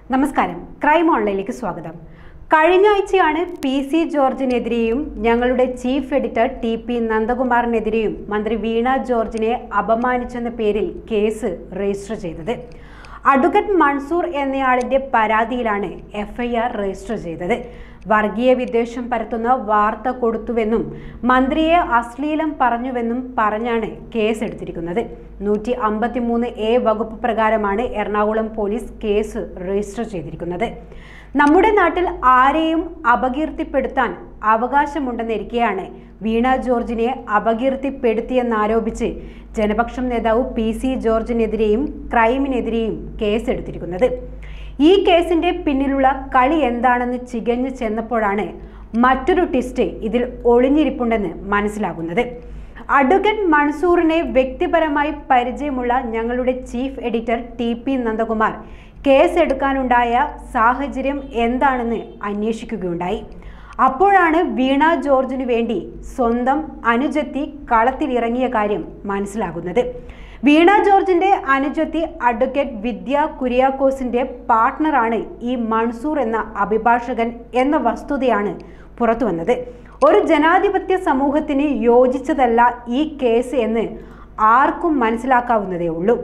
നമസ്കാരം ക്രൈം ഓൺലൈനിലേക്ക് സ്വാഗതം കഴിഞ്ഞ ആഴ്ചയാണ് പി സി ജോർജിനെതിരെയും ഞങ്ങളുടെ ചീഫ് എഡിറ്റർ ടി പി നന്ദകുമാറിനെതിരെയും മന്ത്രി വീണ ജോർജിനെ അപമാനിച്ചെന്ന പേരിൽ കേസ് രജിസ്റ്റർ ചെയ്തത് അഡ്വക്കേറ്റ് മൻസൂർ എന്നയാളിന്റെ പരാതിയിലാണ് എഫ്ഐആർ രജിസ്റ്റർ ചെയ്തത് വർഗീയ വിദ്വേഷം പരത്തുന്ന വാർത്ത കൊടുത്തുവെന്നും മന്ത്രിയെ അശ്ലീലം പറഞ്ഞുവെന്നും പറഞ്ഞാണ് കേസ് എടുത്തിരിക്കുന്നത് നൂറ്റി അമ്പത്തിമൂന്ന് എ വകുപ്പ് പ്രകാരമാണ് എറണാകുളം പോലീസ് കേസ് രജിസ്റ്റർ ചെയ്തിരിക്കുന്നത് നമ്മുടെ നാട്ടിൽ ആരെയും അപകീർത്തിപ്പെടുത്താൻ അവകാശമുണ്ടെന്നിരിക്കെയാണ് വീണ ജോർജിനെ അപകീർത്തിപ്പെടുത്തിയെന്നാരോപിച്ച് ജനപക്ഷം നേതാവ് പി സി ജോർജിനെതിരെയും ക്രൈമിനെതിരെയും കേസെടുത്തിരിക്കുന്നത് ഈ കേസിന്റെ പിന്നിലുള്ള കളി എന്താണെന്ന് ചികഞ്ഞു ചെന്നപ്പോഴാണ് മറ്റൊരു ട്വിസ്റ്റ് ഇതിൽ ഒളിഞ്ഞിരിപ്പുണ്ടെന്ന് മനസ്സിലാകുന്നത് അഡ്വക്കേറ്റ് മൻസൂറിനെ വ്യക്തിപരമായി പരിചയമുള്ള ഞങ്ങളുടെ chief editor T P Nandakumar case എടുക്കാനുണ്ടായ സാഹചര്യം എന്താണെന്ന് അന്വേഷിക്കുകയുണ്ടായി അപ്പോഴാണ് വീണ ജോർജിനു വേണ്ടി സ്വന്തം അനുജത്തി കളത്തിലിറങ്ങിയ കാര്യം മനസ്സിലാകുന്നത് വീണ ജോർജിന്റെ അനുജത്തി അഡ്വക്കേറ്റ് വിദ്യ കുര്യാക്കോസിന്റെ പാർട്ട്ണറാണ് ഈ മൺസൂർ എന്ന അഭിഭാഷകൻ എന്ന വസ്തുതയാണ് പുറത്തുവന്നത് ഒരു ജനാധിപത്യ സമൂഹത്തിന് യോജിച്ചതല്ല ഈ കേസ് എന്ന് ആർക്കും മനസ്സിലാക്കാവുന്നതേ ഉള്ളൂ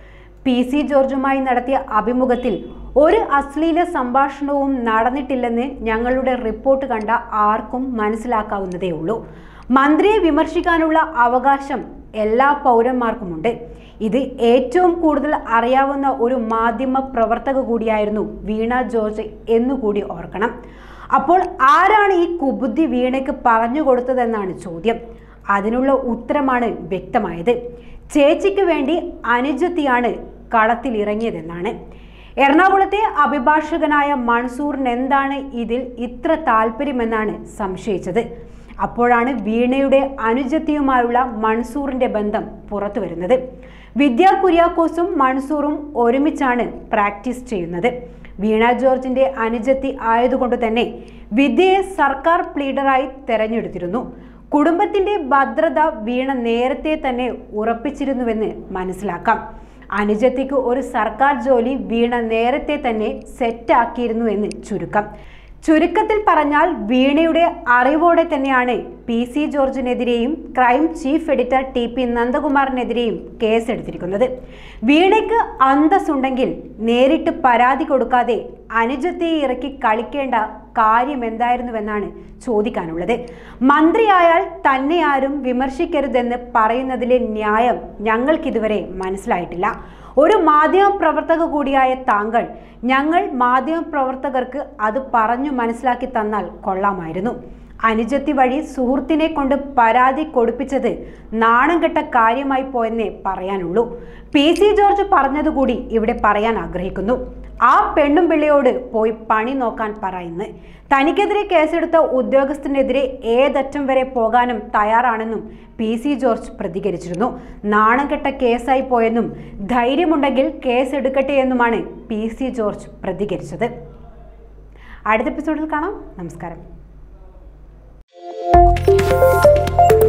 പി സി ജോർജുമായി നടത്തിയ അഭിമുഖത്തിൽ ഒരു അശ്ലീല സംഭാഷണവും നടന്നിട്ടില്ലെന്ന് ഞങ്ങളുടെ റിപ്പോർട്ട് കണ്ട ആർക്കും മനസ്സിലാക്കാവുന്നതേ ഉള്ളൂ മന്ത്രിയെ വിമർശിക്കാനുള്ള അവകാശം എല്ലാ പൗരന്മാർക്കുമുണ്ട് ഇത് ഏറ്റവും കൂടുതൽ അറിയാവുന്ന ഒരു മാധ്യമ പ്രവർത്തക കൂടിയായിരുന്നു വീണ ജോർജ് എന്നുകൂടി ഓർക്കണം അപ്പോൾ ആരാണ് ഈ കുബുദ്ധി വീണയ്ക്ക് പറഞ്ഞു കൊടുത്തതെന്നാണ് ചോദ്യം അതിനുള്ള ഉത്തരമാണ് വ്യക്തമായത് ചേച്ചിക്ക് വേണ്ടി അനുജത്തിയാണ് കളത്തിലിറങ്ങിയതെന്നാണ് എറണാകുളത്തെ അഭിഭാഷകനായ മൺസൂറിന് എന്താണ് ഇതിൽ ഇത്ര താല്പര്യമെന്നാണ് സംശയിച്ചത് അപ്പോഴാണ് വീണയുടെ അനുജത്തിയുമായുള്ള മൺസൂറിന്റെ ബന്ധം പുറത്തു വരുന്നത് വിദ്യ കുര്യാക്കോസും മൺസൂറും ഒരുമിച്ചാണ് പ്രാക്ടീസ് ചെയ്യുന്നത് വീണ ജോർജിന്റെ അനുജത്തി ആയതുകൊണ്ട് തന്നെ വിദ്യയെ സർക്കാർ പ്ലീഡറായി തെരഞ്ഞെടുത്തിരുന്നു കുടുംബത്തിന്റെ ഭദ്രത വീണ നേരത്തെ തന്നെ ഉറപ്പിച്ചിരുന്നുവെന്ന് മനസ്സിലാക്കാം അനുജത്തിക്ക് ഒരു സർക്കാർ ജോലി വീണ നേരത്തെ തന്നെ സെറ്റാക്കിയിരുന്നു എന്ന് ചുരുക്കം ചുരുക്കത്തിൽ പറഞ്ഞാൽ വീണയുടെ അറിവോടെ തന്നെയാണ് പി സി ജോർജിനെതിരെയും crime chief editor T P നന്ദകുമാറിനെതിരെയും കേസെടുത്തിരിക്കുന്നത് വീണയ്ക്ക് അന്തസ്സുണ്ടെങ്കിൽ നേരിട്ട് പരാതി കൊടുക്കാതെ അനുജത്തെ ഇറക്കി കളിക്കേണ്ട കാര്യം എന്തായിരുന്നുവെന്നാണ് ചോദിക്കാനുള്ളത് മന്ത്രിയായാൽ തന്നെ ആരും വിമർശിക്കരുതെന്ന് പറയുന്നതിലെ ന്യായം ഞങ്ങൾക്കിതുവരെ മനസ്സിലായിട്ടില്ല ഒരു മാധ്യമ പ്രവർത്തക കൂടിയായ താങ്കൾ ഞങ്ങൾ മാധ്യമ പ്രവർത്തകർക്ക് അത് പറഞ്ഞു മനസ്സിലാക്കി തന്നാൽ കൊള്ളാമായിരുന്നു അനുജത്തി വഴി സുഹൃത്തിനെ കൊണ്ട് പരാതി കൊടുപ്പിച്ചത് നാണം കെട്ട കാര്യമായി പോയെന്നേ പറയാനുള്ളൂ പി സി ജോർജ് പറഞ്ഞതുകൂടി ഇവിടെ പറയാൻ ആഗ്രഹിക്കുന്നു ആ പെണ്ണും പിള്ളയോട് പോയി പണി നോക്കാൻ പറയുന്നു തനിക്കെതിരെ കേസെടുത്ത ഉദ്യോഗസ്ഥനെതിരെ ഏതറ്റം വരെ പോകാനും തയ്യാറാണെന്നും പി സി ജോർജ് പ്രതികരിച്ചിരുന്നു നാണം കെട്ട കേസായി പോയെന്നും ധൈര്യമുണ്ടെങ്കിൽ കേസെടുക്കട്ടെ എന്നുമാണ് പി സി ജോർജ് പ്രതികരിച്ചത് അടുത്ത എപ്പിസോഡിൽ കാണാം നമസ്കാരം